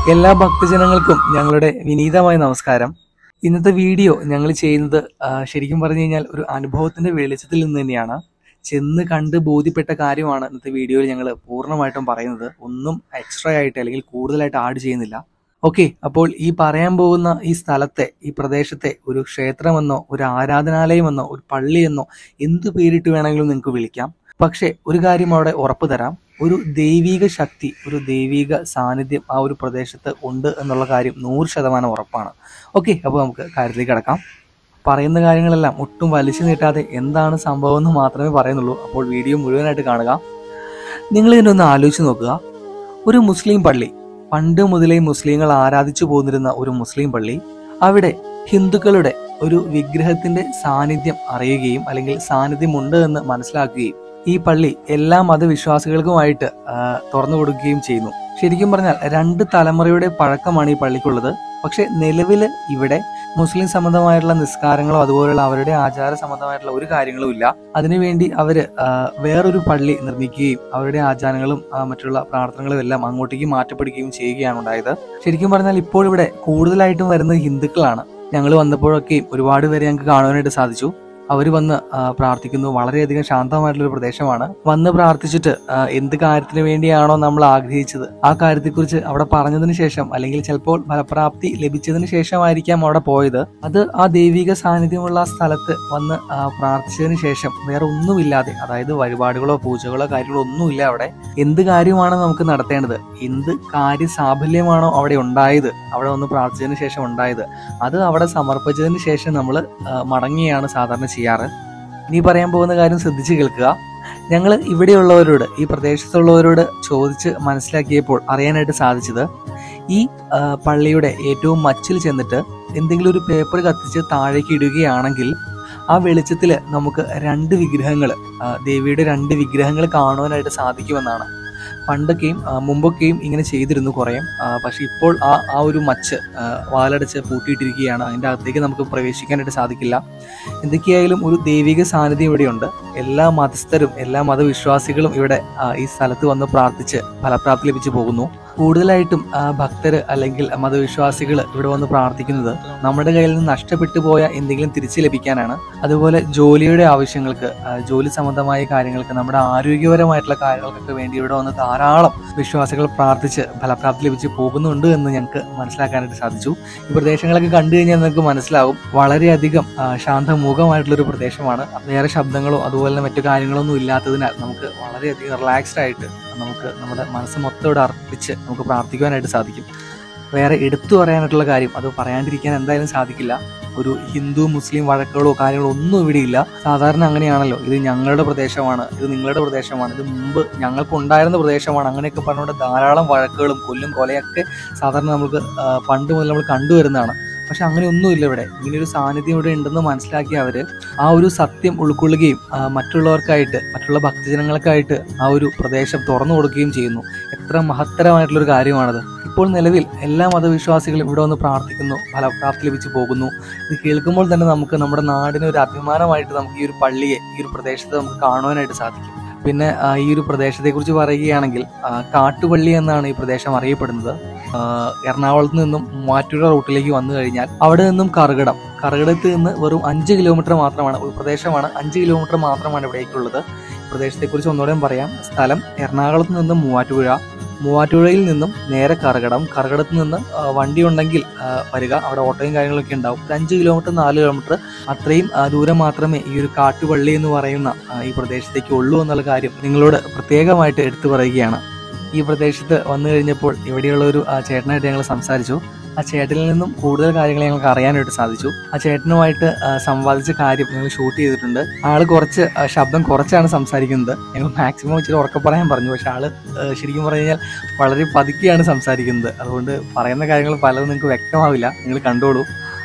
എല്ലാ ഭക്തജനങ്ങൾക്കും ഞങ്ങളുടെ വിനീതമായ നമസ്കാരം ഇന്നത്തെ വീഡിയോ ഞങ്ങൾ ചെയ്യുന്നത് ആ, ശരിക്കും പറഞ്ഞു കഴിഞ്ഞാൽ ഒരു അനുഭവത്തിന്റെ വെളിച്ചത്തിൽ നിന്ന് തന്നെയാണ് ചെന്ന് കണ്ട് ബോധ്യപ്പെട്ട കാര്യമാണ് ഇന്നത്തെ വീഡിയോയിൽ ഞങ്ങൾ പൂർണ്ണമായിട്ടും പറയുന്നത് ഒന്നും എക്സ്ട്രാ ആയിട്ട് അല്ലെങ്കിൽ കൂടുതലായിട്ട് ആഡ് ചെയ്യുന്നില്ല ഓക്കെ അപ്പോൾ ഈ പറയാൻ പോകുന്ന ഈ സ്ഥലത്തെ ഈ പ്രദേശത്തെ ഒരു ക്ഷേത്രമെന്നോ ഒരു ആരാധനാലയമെന്നോ ഒരു പള്ളിയെന്നോ എന്ത് പേരിട്ട് വേണമെങ്കിലും നിങ്ങൾക്ക് വിളിക്കാം പക്ഷേ ഒരു കാര്യം അവിടെ ഉറപ്പു തരാം ഒരു ദൈവിക ശക്തി ഒരു ദൈവിക സാന്നിധ്യം ആ ഒരു പ്രദേശത്ത് ഉണ്ട് എന്നുള്ള കാര്യം നൂറ് ശതമാനം ഉറപ്പാണ് ഓക്കെ അപ്പോൾ നമുക്ക് കാര്യത്തിലേക്ക് കിടക്കാം പറയുന്ന കാര്യങ്ങളെല്ലാം ഒട്ടും വലിച്ചു നീട്ടാതെ എന്താണ് സംഭവം എന്ന് മാത്രമേ പറയുന്നുള്ളൂ അപ്പോൾ വീഡിയോ മുഴുവനായിട്ട് കാണുക നിങ്ങൾ ഇതിനൊന്ന് ആലോചിച്ച് നോക്കുക ഒരു മുസ്ലിം പള്ളി പണ്ട് മുതലേ മുസ്ലിങ്ങൾ ആരാധിച്ചു പോന്നിരുന്ന ഒരു മുസ്ലിം പള്ളി അവിടെ ഹിന്ദുക്കളുടെ ഒരു വിഗ്രഹത്തിന്റെ സാന്നിധ്യം അറിയുകയും അല്ലെങ്കിൽ സാന്നിധ്യമുണ്ട് എന്ന് മനസ്സിലാക്കുകയും ഈ പള്ളി എല്ലാ മതവിശ്വാസികൾക്കുമായിട്ട് ആ, തുറന്നു കൊടുക്കുകയും ചെയ്യുന്നു ശരിക്കും പറഞ്ഞാൽ രണ്ട് തലമുറയുടെ പഴക്കമാണ് ഈ പള്ളിക്കുള്ളത് പക്ഷെ നിലവിൽ ഇവിടെ മുസ്ലിം സംബന്ധമായിട്ടുള്ള നിസ്കാരങ്ങളോ അതുപോലുള്ള അവരുടെ ആചാര സംബന്ധമായിട്ടുള്ള ഒരു കാര്യങ്ങളും ഇല്ല അതിനുവേണ്ടി അവര് ആ, വേറൊരു പള്ളി നിർമ്മിക്കുകയും അവരുടെ ആചാരങ്ങളും ആ, മറ്റുള്ള പ്രാർത്ഥനകളും എല്ലാം അങ്ങോട്ടേക്ക് മാറ്റപ്പെടുകയും ചെയ്യുകയാണ് ഉണ്ടായത് ശരിക്കും പറഞ്ഞാൽ ഇപ്പോൾ ഇവിടെ കൂടുതലായിട്ടും വരുന്നത് ഹിന്ദുക്കളാണ് ഞങ്ങൾ വന്നപ്പോഴൊക്കെയും ഒരുപാട് പേരെ ഞങ്ങൾക്ക് കാണുവാനായിട്ട് സാധിച്ചു അവർ വന്ന് ആ, പ്രാർത്ഥിക്കുന്നു വളരെയധികം ശാന്തമായിട്ടുള്ള ഒരു പ്രദേശമാണ് വന്ന് പ്രാർത്ഥിച്ചിട്ട് ആ, എന്ത് കാര്യത്തിന് വേണ്ടിയാണോ നമ്മൾ ആഗ്രഹിച്ചത് ആ കാര്യത്തെക്കുറിച്ച് അവിടെ പറഞ്ഞതിന് ശേഷം അല്ലെങ്കിൽ ചിലപ്പോൾ ഫലപ്രാപ്തി ലഭിച്ചതിന് ശേഷമായിരിക്കാം അവിടെ പോയത് അത് ആ ദൈവിക സാന്നിധ്യമുള്ള ആ സ്ഥലത്ത് വന്ന് ആ, പ്രാർത്ഥിച്ചതിന് ശേഷം വേറെ ഒന്നുമില്ലാതെ അതായത് വഴിപാടുകളോ പൂജകളോ കാര്യങ്ങളോ ഒന്നുമില്ല അവിടെ എന്ത് കാര്യമാണ് നമുക്ക് നടത്തേണ്ടത് എന്ത് കാര്യ സാഫല്യമാണോ അവിടെ ഉണ്ടായത് അവിടെ വന്ന് പ്രാർത്ഥിച്ചതിന് ശേഷം ഉണ്ടായത് അത് അവിടെ സമർപ്പിച്ചതിന് ശേഷം നമ്മൾ മടങ്ങിയാണ് സാധാരണ ചെയ്യാറ് ഇനി പറയാൻ പോകുന്ന കാര്യം ശ്രദ്ധിച്ച് കേൾക്കുക ഞങ്ങൾ ഇവിടെയുള്ളവരോട് ഈ പ്രദേശത്തുള്ളവരോട് ചോദിച്ച് മനസ്സിലാക്കിയപ്പോൾ അറിയാനായിട്ട് സാധിച്ചത് ഈ ആ, പള്ളിയുടെ ഏറ്റവും മച്ചിൽ ചെന്നിട്ട് എന്തെങ്കിലും ഒരു പേപ്പർ കത്തിച്ച് താഴേക്ക് ഇടുകയാണെങ്കിൽ ആ വെളിച്ചത്തിൽ നമുക്ക് രണ്ട് വിഗ്രഹങ്ങൾ ദേവിയുടെ രണ്ട് വിഗ്രഹങ്ങൾ കാണുവാനായിട്ട് സാധിക്കുമെന്നാണ് പണ്ടൊക്കെയും ആ, മുമ്പൊക്കെയും ഇങ്ങനെ ചെയ്തിരുന്നു കുറേ പക്ഷെ ഇപ്പോൾ ആ ആ ഒരു മച്ച് ആ, വാലടച്ച് പൂട്ടിയിട്ടിരിക്കുകയാണ് അതിൻ്റെ അകത്തേക്ക് നമുക്ക് പ്രവേശിക്കാനായിട്ട് സാധിക്കില്ല എന്തൊക്കെയായാലും ഒരു ദൈവിക സാന്നിധ്യം ഇവിടെയുണ്ട് എല്ലാ മതസ്ഥരും എല്ലാ മതവിശ്വാസികളും ഇവിടെ ആ, ഈ സ്ഥലത്ത് വന്ന് പ്രാർത്ഥിച്ച് ഫലപ്രാപ്തി ലഭിച്ചു പോകുന്നു കൂടുതലായിട്ടും ആ, ഭക്തര് അല്ലെങ്കിൽ മതവിശ്വാസികൾ ഇവിടെ വന്ന് പ്രാർത്ഥിക്കുന്നത് നമ്മുടെ കയ്യിൽ നിന്ന് നഷ്ടപ്പെട്ടു പോയ എന്തെങ്കിലും തിരിച്ചു ലഭിക്കാനാണ് അതുപോലെ ജോലിയുടെ ആവശ്യങ്ങൾക്ക് ആ, ജോലി സംബന്ധമായ കാര്യങ്ങൾക്ക് നമ്മുടെ ആരോഗ്യപരമായിട്ടുള്ള കാര്യങ്ങൾക്കൊക്കെ വേണ്ടി ഇവിടെ വന്ന് ധാരാളം വിശ്വാസികൾ പ്രാർത്ഥിച്ച് ഫലപ്രാപ്തി ലഭിച്ച് പോകുന്നുണ്ട് എന്ന് ഞങ്ങൾക്ക് മനസ്സിലാക്കാനായിട്ട് സാധിച്ചു ഈ പ്രദേശങ്ങളൊക്കെ കണ്ടു കഴിഞ്ഞാൽ നിങ്ങൾക്ക് മനസ്സിലാവും വളരെയധികം ആ, ശാന്തമുഖമായിട്ടുള്ള ഒരു പ്രദേശമാണ് വേറെ ശബ്ദങ്ങളോ അതുപോലെ തന്നെ മറ്റു കാര്യങ്ങളൊന്നും ഇല്ലാത്തതിനാൽ നമുക്ക് വളരെയധികം റിലാക്സ്ഡ് ആയിട്ട് നമുക്ക് നമ്മുടെ മനസ്സ് മൊത്തം ഇവിടെ അർപ്പിച്ച് നമുക്ക് പ്രാർത്ഥിക്കുവാനായിട്ട് സാധിക്കും വേറെ എടുത്തു പറയാനായിട്ടുള്ള കാര്യം അത് പറയാണ്ടിരിക്കാൻ എന്തായാലും സാധിക്കില്ല ഒരു ഹിന്ദു മുസ്ലിം വഴക്കുകളോ കാര്യങ്ങളോ ഒന്നും ഇവിടെ ഇല്ല സാധാരണ അങ്ങനെയാണല്ലോ ഇത് ഞങ്ങളുടെ പ്രദേശമാണ് ഇത് നിങ്ങളുടെ പ്രദേശമാണ് ഇത് മുമ്പ് ഞങ്ങൾക്ക് ഉണ്ടായിരുന്ന പ്രദേശമാണ് അങ്ങനെയൊക്കെ പറഞ്ഞുകൊണ്ട് ധാരാളം വഴക്കുകളും കൊല്ലും കൊലയൊക്കെ സാധാരണ നമുക്ക് ആ, പണ്ട് മുതൽ നമ്മൾ കണ്ടുവരുന്നതാണ് പക്ഷെ അങ്ങനെ ഒന്നുമില്ല ഇവിടെ ഇങ്ങനെ ഒരു സാന്നിധ്യം ഇവിടെ ഉണ്ടെന്ന് മനസ്സിലാക്കിയ അവര് ആ ഒരു സത്യം ഉൾക്കൊള്ളുകയും ആ, മറ്റുള്ളവർക്കായിട്ട് മറ്റുള്ള ഭക്തജനങ്ങൾക്കായിട്ട് ആ ഒരു പ്രദേശം തുറന്നു കൊടുക്കുകയും ചെയ്യുന്നു എത്ര മഹത്തരമായിട്ടുള്ള ഒരു കാര്യമാണത് ഇപ്പോൾ നിലവിൽ എല്ലാ മതവിശ്വാസികളും ഇവിടെ വന്ന് പ്രാർത്ഥിക്കുന്നു ഫലപ്രാപ്തി ലഭിച്ചു പോകുന്നു ഇത് കേൾക്കുമ്പോൾ തന്നെ നമുക്ക് നമ്മുടെ നാടിന് ഒരു അഭിമാനമായിട്ട് നമുക്ക് ഈ ഒരു പള്ളിയെ ഈ ഒരു പ്രദേശത്ത് നമുക്ക് കാണുവാനായിട്ട് സാധിക്കും പിന്നെ ആ, ഈ ഒരു പ്രദേശത്തെക്കുറിച്ച് പറയുകയാണെങ്കിൽ ആ, കാട്ടുപള്ളി എന്നാണ് ഈ പ്രദേശം അറിയപ്പെടുന്നത് ആ, എറണാകുളത്ത് നിന്നും മൂവാറ്റുപുഴ റൂട്ടിലേക്ക് വന്നു കഴിഞ്ഞാൽ അവിടെ നിന്നും കറുകടം കറുകടത്ത് നിന്ന് വെറും അഞ്ച് കിലോമീറ്റർ മാത്രമാണ് ഉൾപ്രദേശമാണ് അഞ്ച് കിലോമീറ്റർ മാത്രമാണ് ഇവിടേക്കുള്ളത് ഈ പ്രദേശത്തെക്കുറിച്ച് ഒന്നുകൂടെ പറയാം സ്ഥലം എറണാകുളത്ത് നിന്നും മൂവാറ്റുപുഴ മൂവാറ്റുപുഴയിൽ നിന്നും നേരെ കറകടം കറകടത്ത് നിന്ന് ആ, വണ്ടി ഉണ്ടെങ്കിൽ ആ, വരിക അവിടെ ഓട്ടോയും കാര്യങ്ങളൊക്കെ ഉണ്ടാവും ഒരു അഞ്ച് കിലോമീറ്റർ നാല് കിലോമീറ്റർ അത്രയും ആ, ദൂരം മാത്രമേ ഈ ഒരു കാട്ടുപള്ളി എന്ന് പറയുന്ന ആ, ഈ പ്രദേശത്തേക്ക് ഉള്ളൂ എന്നുള്ള കാര്യം നിങ്ങളോട് പ്രത്യേകമായിട്ട് എടുത്തു പറയുകയാണ് ഈ പ്രദേശത്ത് വന്നു കഴിഞ്ഞപ്പോൾ ഇവിടെയുള്ള ഒരു ആ, ചേട്ടനായിട്ട് ഞങ്ങൾ സംസാരിച്ചു ആ ചേട്ടനിൽ നിന്നും കൂടുതൽ കാര്യങ്ങൾ ഞങ്ങൾക്ക് അറിയാനായിട്ട് സാധിച്ചു ആ ചേട്ടനുമായിട്ട് ആ, സംവാദിച്ച കാര്യം ഞങ്ങൾ ഷൂട്ട് ചെയ്തിട്ടുണ്ട് ആള് കുറച്ച് ആ, ശബ്ദം കുറച്ചാണ് സംസാരിക്കുന്നത് ഞങ്ങൾ മാക്സിമം ഇച്ചിരി ഉറക്കെ പറയാൻ പറഞ്ഞു പക്ഷെ ആള് ആ, ശരിക്കും പറഞ്ഞു കഴിഞ്ഞാൽ വളരെ പതുക്കെയാണ് സംസാരിക്കുന്നത് അതുകൊണ്ട് പറയുന്ന കാര്യങ്ങൾ പലതും നിങ്ങൾക്ക് വ്യക്തമാവില്ല നിങ്ങൾ കണ്ടോളൂ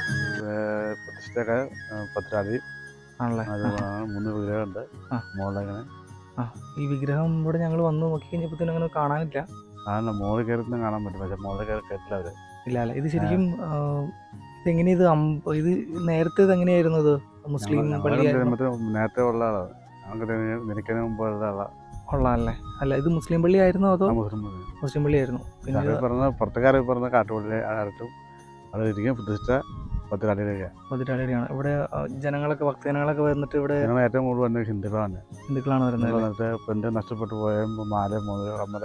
ഏഹ് പ്രതിഷ്ഠയൊക്കെ ഏഹ് പത്രാതി ആണല്ലേ അത് മൂന്ന് വിഗ്രഹമുണ്ട് ആ. മുകളിലങ്ങനെ ഈ വിഗ്രഹം ഇവിടെ ഞങ്ങൾ വന്ന് നോക്കി കഴിഞ്ഞപ്പോൾ അങ്ങനെ കാണാനില്ല ആണ് മുകളിൽ കയറി നിന്ന് കാണാൻ പറ്റും പക്ഷെ മുകളിൽ കയറി കയറ്റില്ല അവര് ഇല്ല അല്ല ഇത് ശരിക്കും ആ, ഇതെങ്ങനെ ഇത് അമ്പ- ഇത് നേരത്തെ ഇത് എങ്ങനെയായിരുന്നു ഇത് മുസ്ലിം ഞങ്ങൾ- പള്ളിയായിരുന്നു ഞങ്ങളുടെ നേരത്തെ ഉള്ള ആളാണ് ഞങ്ങൾക്ക് നിനക്കതിന് മുമ്പ് ഉള്ള ആളാണ് കൊള്ളാമല്ലേ അല്ല ഇത് മുസ്ലിം പള്ളി ആയിരുന്നോ അതോ ആ മുസ്ലിം പള്ളി. മുസ്ലിം പള്ളി ആയിരുന്നു പിന്നെ അത് പറഞ്ഞ പുറത്തുകാർ പറഞ്ഞ കാട്ടുപള്ളി ആയിട്ടും അവിടെ ഇരിക്കും പ്രതിഷ്ഠ പത്തിരാളിയിലേക്കാണ് പതിരാളിയാണ് ഇവിടെ ആ, ജനങ്ങളൊക്കെ ഭക്തജനങ്ങളൊക്കെ വന്നിട്ട് ഇവിടെ ഞങ്ങൾ ഏറ്റവും കൂടുതൽ വന്നത് ഹിന്ദുക്കളാണ് ഹിന്ദുക്കളാണ് വരുന്നത് അല്ലേ? വന്നിട്ട് പെണ്ണ് നഷ്ടപ്പെട്ടു പോയ മാല മോതിരം കമ്മല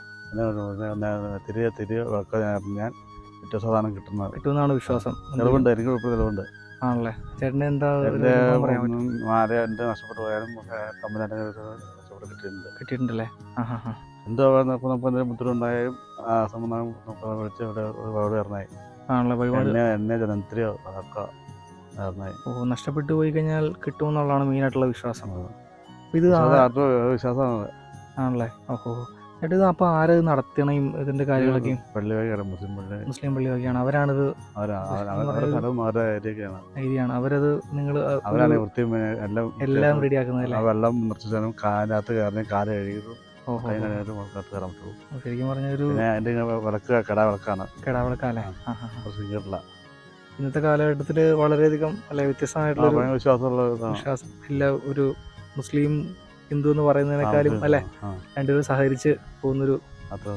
തിരികെ തിരികെ ഒക്കെ ഞാൻ ഏറ്റവും സാധാരണ കിട്ടുന്നത് കിട്ടുമെന്നാണ് വിശ്വാസം തെളിവുണ്ട് എനിക്ക് ഇപ്പോൾ തെളിവുണ്ട് ആണല്ലേ ചേട്ടന് എന്താ ഒരു എൻ്റെ അനുഭവം പറയാൻ പറ്റും മാല എൻ്റെ നഷ്ടപ്പെട്ടു പോയാലും കമ്മലിൻ്റെ നഷ്ടപ്പെട്ട് കിട്ടിയിട്ടുണ്ട് കിട്ടിയിട്ടുണ്ടല്ലേ ആ ഹാ ഹാ എന്തോ നമുക്ക് നമുക്ക് എന്തെങ്കിലും ബുദ്ധിമുട്ടുണ്ടായാലും ആ സംബന്ധം നമുക്ക് വിളിച്ച് ഇവിടെ അവിടെ ഇറങ്ങായി ആണല്ലേ ഒരുപാട് എണ്ണ എണ്ണ ജനത്തിരിയോ അതൊക്കെ ഇറങ്ങായി ഓ നഷ്ടപ്പെട്ടു പോയി കഴിഞ്ഞാൽ കിട്ടുമെന്നുള്ളതാണ് മെയിനായിട്ടുള്ള വിശ്വാസം അപ്പൊ ഇത് ആ- വിശ്വാസമാണ് ആണല്ലേ ഓഹോ ചേട്ടാ ഇത് അപ്പൊ ആരത് നടത്തണയും ഇതിന്റെ കാര്യങ്ങളൊക്കെയും പള്ളി വഴിയാണ് മുസ്ലിം പള്ളി മുസ്ലിം പള്ളി വഴിയാണ് അവരാണിത് അവരാ മുസ്ലിം അവരുടെ പറയുന്നത് സ്ഥലവും അവരുടെ ഏരിയയൊക്കെയാണ് ഐഡിയാണ് അവരത് നിങ്ങൾ അവരാണ് വൃത്തിയും ഏ, എല്ലാം എല്ലാം റെഡി ആക്കുന്നതല്ലേ ആ വെള്ളം നിർത്തിച്ചാലും കാലിനകത്ത് കയറി കാല് കഴുകിയിട്ടും ഓഹോ കൈ കഴുകിയിട്ട് മുളക്കകത്ത് കയറാൻ പറ്റുള്ളൂ ശരിക്കും പറഞ്ഞ ഒരു പിന്നെ അതിൻ്റെ ഇങ്ങനെ വിളക്ക് കട വിളക്കാണ് കിടാവിളക്കാല്ലേ ആ ഹാ ഹാ സീകരില്ല ഇന്നത്തെ കാലഘട്ടത്തിൽ വളരെയധികം അല്ലെ വ്യത്യസ്തമായിട്ടുള്ള ഒരു ഭയങ്കര വിശ്വാസമുള്ള ഇതാണ് വിശ്വാസം ഇല്ല ഒരു മുസ്ലിം ഹിന്ദു എന്ന് പറയുന്നതിനേക്കാളും ആ, അല്ലെ ആ രണ്ടുപേരും സഹകരിച്ച് പോകുന്നൊരു അത്ര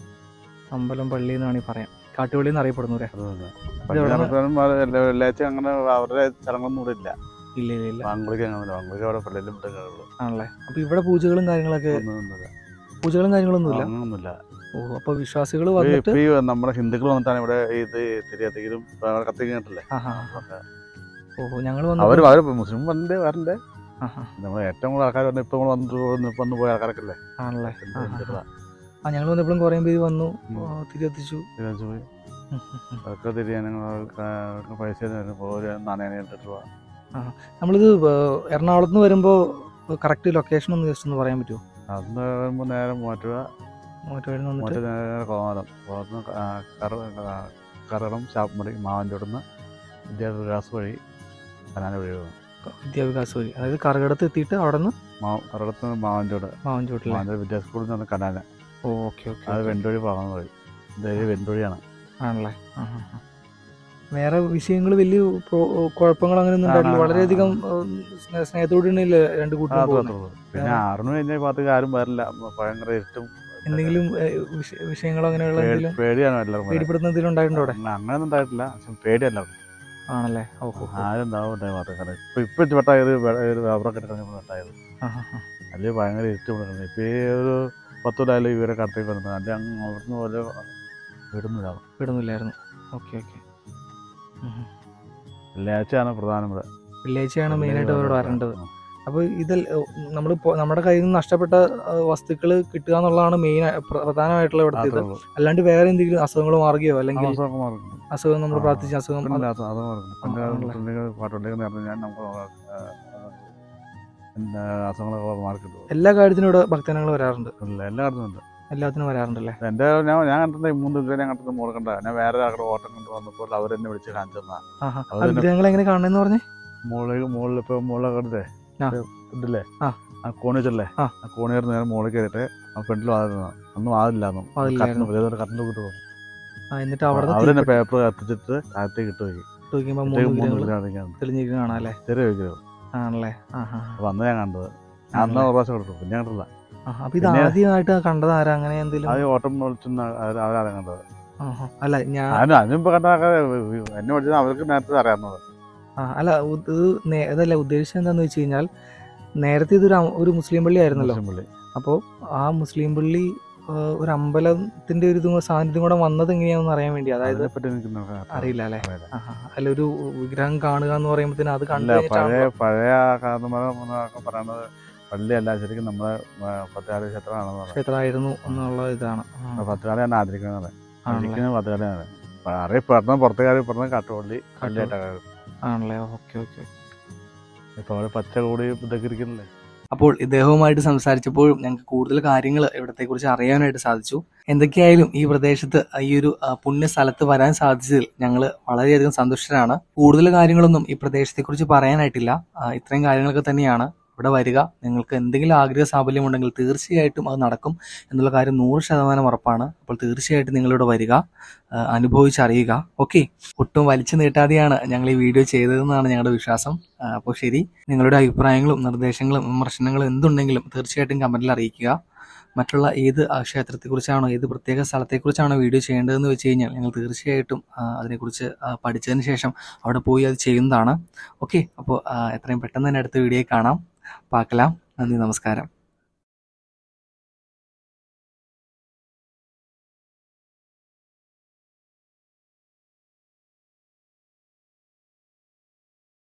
അമ്പലം പള്ളി എന്ന് വേണമെങ്കിൽ പറയാം കാട്ടുപള്ളി എന്ന് അറിയപ്പെടുന്നു അല്ലേ അത് തന്നെ ഇത് പള്ളി എവിടുന്നാ? നടത്താനും അത് എല്ലാ- വെള്ളിയാഴ്ച അങ്ങനെ അവരുടെ ചടങ്ങൊന്നും ഇവിടെ ഇല്ല ഇല്ല ഇല്ല ഇല്ല വാങ്കുളിക്ക് അങ്ങനെ വാങ്കുളിക്ക് അവിടെ പള്ളിയിലും വിട്ടുള്ളൂ ആണല്ലേ അപ്പൊ ഇവിടെ പൂജകളും കാര്യങ്ങളൊക്കെ ഒന്നുമില്ല പൂജകളും കാര്യങ്ങളൊന്നുമില്ല അങ്ങനൊന്നുമില്ല ഓ അപ്പൊ വിശ്വാസികൾ ഇപ്പൊ വന്നിട്ട് ഇപ്പൊ ഈ നമ്മുടെ ഹിന്ദുക്കൾ വന്നിട്ടാണ് ഇവിടെ ഇത് തിരികത്തിക്കലും കത്തിക്കിട്ടില്ലേ ആ ഹാ ഓഹോ ഞങ്ങൾ അവര് വന്നു അവര് മുസ്ലിം വരണ്ടേ വരണ്ടേ ആ ഹാ നമ്മൾ ഏറ്റവും കൂടുതൽ ആൾക്കാർ വന്ന് ഇപ്പൊ വന്നിട്ട് വന്ന് വന്ന് പോയ ആൾക്കാരൊക്കെ ആണല്ലേ ആ, ആ, ഹിന്ദുക്കളാ. ആ ഞങ്ങൾ വന്നപ്പോഴും കുറേ പേര് വന്നു ഉം. ആ, തിരികെത്തിച്ചു തിരിച്ചു പോയി ഉം, ഉം, ഉം. അതൊക്കെ തിരിയാൻ പൈസ ഒരു നാണയം ഇട്ടിട്ട് പോവാ നമ്മളിത് ഏ, എറണാകുളത്ത് നിന്ന് വരുമ്പോൾ കറക്റ്റ് ലൊക്കേഷൻ ഒന്ന് ജസ്റ്റ് ഒന്ന് പറയാൻ പറ്റുമോ അന്ന് വരുമ്പോൾ നേരെ മൂവാറ്റുപുഴ മൂവാറ്റുപുഴയിൽ നിന്ന് വന്നിട്ട് മൂവാറ്റുപുഴ നേരെ കോമാരം കോമരത്ത് കറ കറടം ചാപ്പുമടി മാവഞ്ചോടുന്ന് വിദ്യാഭ്യാസ വഴി കനാന വഴി പോകും വിദ്യാഭ്യാസ വഴി അതായത് കറകടത്ത് എത്തിയിട്ട് അവിടെ നിന്ന് മാ കറടത്ത് മാവഞ്ചോട് മാവഞ്ചോട്ടിലെ മാവഞ്ചോട് വിദ്യാഭ്യാസ സ്കൂളിൽ നിന്ന് കനാന ഓ ഓക്കെ ഓക്കെ അത് വെണ്ടൊഴി പോകുന്ന വഴി ഇത് വെണ്ടൊഴിയാണ് ആണല്ലേ ആ, ആ, ആ. വേറെ വിഷയങ്ങൾ വലിയ പ്രോ- കുഴപ്പങ്ങൾ അങ്ങനെ ഒന്നും ഉണ്ടായിട്ടില്ല ആ, ആ, വളരെയധികം സ്നേ- സ്നേഹത്തോടെയാണല്ലേ രണ്ട് ആ, കൂട്ടരും അത്രേ പോകുന്നത് ഉള്ളൂ. പിന്നെ ആറിന് കഴിഞ്ഞ ഭാഗത്തേക്ക് ആരും വരില്ല ഭയങ്കര ഇരുട്ടും എന്തെങ്കിലും ഏ, വിഷ- വിഷയങ്ങളോ അങ്ങനെയുള്ള പേടി- എന്തെങ്കിലും പേടിയാണ് എല്ലാവർക്കും വരാൻ. പേടിപ്പെടുന്ന എന്തെങ്കിലും ഉണ്ടായിട്ടുണ്ടോ അവിടെ അങ്ങനെ- അങ്ങനെയൊന്നും ഉണ്ടായിട്ടില്ല പക്ഷെ പേടിയല്ല ആണല്ലേ ഓ ഓ, ഓ. ആരും ഉണ്ടാവും ഭാഗത്തേക്കാണ് ഇപ്പൊ ഇപ്പൊ ഇഷ്ടപ്പെട്ടായത് ഒരു റബ്ബറൊക്കെ ഇട്ടിട്ടാണ് ഉണ്ടായത് ആ, ആ, ആ. അല്ലെങ്കിൽ ഭയങ്കര ഇരുട്ട് കൊടുക്കുന്നത് ഇപ്പൊ ഈ ഒരു പത്ത് കൊല്ലായാലും ഇവരെ കടത്തേക്ക് വരുന്നത് അല്ലെങ്കിൽ അങ്ങ് അവിടുന്ന് പോലെ വിടുന്നില്ല വിടുന്നില്ലായിരുന്നു ഓക്കെ ഓക്കെ വെള്ളിയാഴ്ചയാണ് പ്രധാനം ഇവിടെ വെള്ളിയാഴ്ചയാണ് മെയിനായിട്ട് അവരോട് വരേണ്ടത് ആ. അപ്പോൾ ഇതിൽ നമ്മൾ നമ്മുടെ കയ്യിൽ നിന്ന് നഷ്ടപ്പെട്ട വസ്തുക്കൾ കിട്ടുക എന്നുള്ളതാണ് മെയിൻ പ്രധാനമായിട്ടുള്ള ഇവിടുത്തെ ഇത് അത്രേ ഉള്ളൂ. അല്ലാണ്ട് വേറെ എന്തെങ്കിലും അസുഖങ്ങൾ മാറുകയോ ആ അല്ലെങ്കിൽ മാസമൊക്കെ മാറും. അസുഖം നമ്മൾ ആ. പ്രാർത്ഥിച്ച അസുഖം പിന്നെ അത് അത് മാറും. പണ്ട് ആ, ആണല്ലേ. മുസ്ലിങ്ങൾ പാട്ടുണ്ടെങ്കിൽ നേരത്തെ ഞാൻ നമുക്ക് ആ, ആ, പിന്നെ അസുഖങ്ങളൊക്കെ മാറി കിട്ടും എല്ലാ കാര്യത്തിനും ഇവിടെ ഭക്തജനങ്ങൾ വരാറുണ്ട് ഇല്ല എല്ലായിടത്തും ഉണ്ട് എല്ലാത്തിനും വരാറുണ്ടല്ലേ എൻ്റെ ഞാൻ ഞാൻ കണ്ടിട്ടുണ്ട് ഈ മൂന്ന് വിഗ്രഹം ഞാൻ കണ്ടിട്ട് മോളെ കണ്ട ഞാൻ വേറെ ആളുടെ ഓട്ടം കൊണ്ട് വന്നപ്പോൾ അവരെന്നെ വിളിച്ച് കാണിച്ചു തന്നാ ആഹാ അത് ആ വിഗ്രഹങ്ങൾ എങ്ങനെ കാണണമെന്ന് പറഞ്ഞേ മുകളിൽ മുകളിൽ ഇപ്പൊ മുകളിൽ കണ്ടിട്ടേ ആ. ഇതില്ലേ ആ. ആ കോണി വെച്ചല്ലേ ആ. ആ കോണി കയറി നേരെ മുകളിൽ കയറിയിട്ട് ആ ഫ്രണ്ടിൽ വാതിരുന്ന അന്ന് വാതില്ലാന്നു വാതിലില്ലായിരുന്നു. കറണ്ട് കിട്ടു ആ എന്നിട്ട് അവിടെ അവരെന്നെ പേപ്പർ കത്തിച്ചിട്ട് താഴത്തേക്ക് ഇട്ട് പോയി നോക്കുമ്പോൾ ഇട്ടേക്ക് മൂന്ന് മൂന്ന് വിഗ്രഹങ്ങൾ വിഗ്രഹം കാണിക്കുന്നത് തെളിഞ്ഞിരിക്കുന്ന കാണാം അല്ലേ ചെറിയ വിഗ്രഹം ആണല്ലേ ആഹാ അപ്പൊ അന്ന് ഞാൻ കണ്ടത് ഞാൻ അന്ന് ഒരു പ്രാവശ്യം കൊടുത്തു പിന്നെ കണ്ടില്ല ആഹാ. അപ്പൊ ഇത് പിന്നെ- ആദ്യമായിട്ട് കണ്ടത് ആരാ അങ്ങനെ എന്തെങ്കിലും ആദ്യം ഓട്ടം വിളിച്ചെന്ന് അവരാണ് കണ്ടത് ആഹാ. അല്ല ഞാൻ അതിന് അതിനും ഇപ്പൊ കണ്ട ആൾക്കാരെ എന്നെ വിളിച്ചത് അവർക്ക് നേരത്തെ അറിയാവുന്നത് ആ, അല്ല ഉ- ഇത് നേ- അതല്ല ഉദ്ദേശിച്ചത് എന്താന്ന് വെച്ച് കഴിഞ്ഞാൽ നേരത്തെ ഇതൊരു അം- ഒരു മുസ്ലിം പള്ളി ആയിരുന്നല്ലോ മുസ്ലിം പള്ളി അപ്പോൾ ആ മുസ്ലിം പള്ളി ആ, ഒരു അമ്പലത്തിന്റെ ഒരു ഇതും സാന്നിധ്യം കൂടെ വന്നത് എങ്ങനെയാണെന്ന് അറിയാൻ വേണ്ടി അതായത് അതിനെപ്പറ്റി എനിക്ക് നോക്കാൻ അറിയില്ല അല്ലേ അറിയില്ല. ആഹാ. അല്ല ഒരു വിഗ്രഹം കാണുക എന്ന് പറയുമ്പോഴത്തേന് അത് കണ്ടു അല്ല പഴയ കഴിഞ്ഞിട്ടാണല്ലോ പഴയ കാരണന്മാരൊക്കെ പറയണത് പള്ളിയല്ല ശരിക്കും നമ്മളെ പത്താളി ക്ഷേത്രമാണെന്ന് പറയുന്നത് ക്ഷേത്രമായിരുന്നു എന്നുള്ള ഇതാണ് ആ, പത്തുകാളിയാണ് ആദരിക്കുന്നത് ആണല്ലേ ശരിക്കും പത്തുകാളിയാണ് അറിയപ്പെടുന്ന പുറത്തുകാർ പറഞ്ഞ കാട്ടുപള്ളി പള്ളിയായിട്ടാണ് ആണല്ലേ ഓക്കെ ഓക്കെ ഇപ്പൊ അവിടെ പച്ച കൂടി ഇതൊക്കെ ഇരിക്കുന്നില്ലേ അപ്പോൾ ഇദ്ദേഹവുമായിട്ട് സംസാരിച്ചപ്പോഴും ഞങ്ങൾക്ക് കൂടുതൽ കാര്യങ്ങൾ ഇവിടത്തെ കുറിച്ച് അറിയാനായിട്ട് സാധിച്ചു എന്തൊക്കെയായാലും ഈ പ്രദേശത്ത് ഈ ഒരു ആ, പുണ്യ സ്ഥലത്ത് വരാൻ സാധിച്ചതിൽ ഞങ്ങൾ വളരെയധികം സന്തുഷ്ടരാണ് കൂടുതൽ കാര്യങ്ങളൊന്നും ഈ പ്രദേശത്തെക്കുറിച്ച് പറയാനായിട്ടില്ല ആ, ഇത്രയും കാര്യങ്ങളൊക്കെ തന്നെയാണ് ഇവിടെ വരിക നിങ്ങൾക്ക് എന്തെങ്കിലും ആഗ്രഹ സാഫല്യം ഉണ്ടെങ്കിൽ തീർച്ചയായിട്ടും അത് നടക്കും എന്നുള്ള കാര്യം നൂറ് ശതമാനം ഉറപ്പാണ് അപ്പോൾ തീർച്ചയായിട്ടും നിങ്ങളിവിടെ വരിക ആ, അനുഭവിച്ചറിയുക ഓക്കെ ഒട്ടും വലിച്ചു നീട്ടാതെയാണ് ഞങ്ങൾ ഈ വീഡിയോ ചെയ്തതെന്നാണ് ഞങ്ങളുടെ വിശ്വാസം ആ, അപ്പോൾ ശരി നിങ്ങളുടെ അഭിപ്രായങ്ങളും നിർദ്ദേശങ്ങളും വിമർശനങ്ങളും എന്തുണ്ടെങ്കിലും തീർച്ചയായിട്ടും കമന്റിൽ അറിയിക്കുക മറ്റുള്ള ഏത് ആ, ക്ഷേത്രത്തെക്കുറിച്ചാണോ ഏത് പ്രത്യേക സ്ഥലത്തെക്കുറിച്ചാണോ വീഡിയോ ചെയ്യേണ്ടതെന്ന് വെച്ച് കഴിഞ്ഞാൽ ഞങ്ങൾ തീർച്ചയായിട്ടും ആ, അതിനെക്കുറിച്ച് ആ, പഠിച്ചതിന് ശേഷം അവിടെ പോയി അത് ചെയ്യുന്നതാണ് ഓക്കെ അപ്പോൾ എത്രയും പെട്ടെന്ന് തന്നെ അടുത്ത വീഡിയോ കാണാം പാക്കലാം നന്ദി നമസ്കാരം